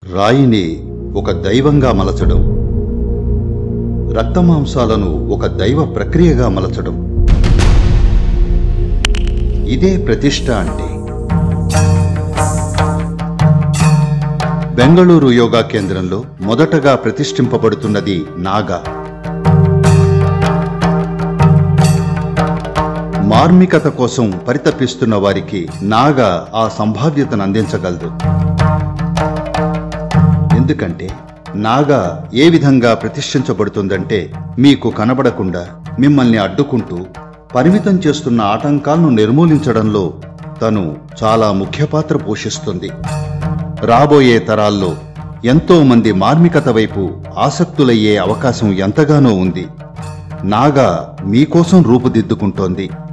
రాయిని ఒక దైవంగా మలచడం రక్తమాంసాలను ఒక దైవ ప్రక్రియగా మలచడం ఇదే ప్రతిష్ట అంటే బెంగళూరు యోగా కేంద్రంలో మొదటగా ప్రతిష్ఠింపబడుతున్నది నాగా మార్మికత కోసం పరితపిస్తున్న వారికి నాగా ఆ సంభావ్యతను అందించగలదు ఎందుకంటే నాగా ఏ విధంగా ప్రతిష్ఠించబడుతుందంటే మీకు కనబడకుండా మిమ్మల్ని అడ్డుకుంటూ పరిమితం చేస్తున్న ఆటంకాలను నిర్మూలించడంలో తను చాలా ముఖ్య పాత్ర పోషిస్తుంది రాబోయే తరాల్లో ఎంతో మంది మార్మికత వైపు ఆసక్తులయ్యే అవకాశం ఎంతగానో ఉంది నాగా మీకోసం రూపుదిద్దుకుంటోంది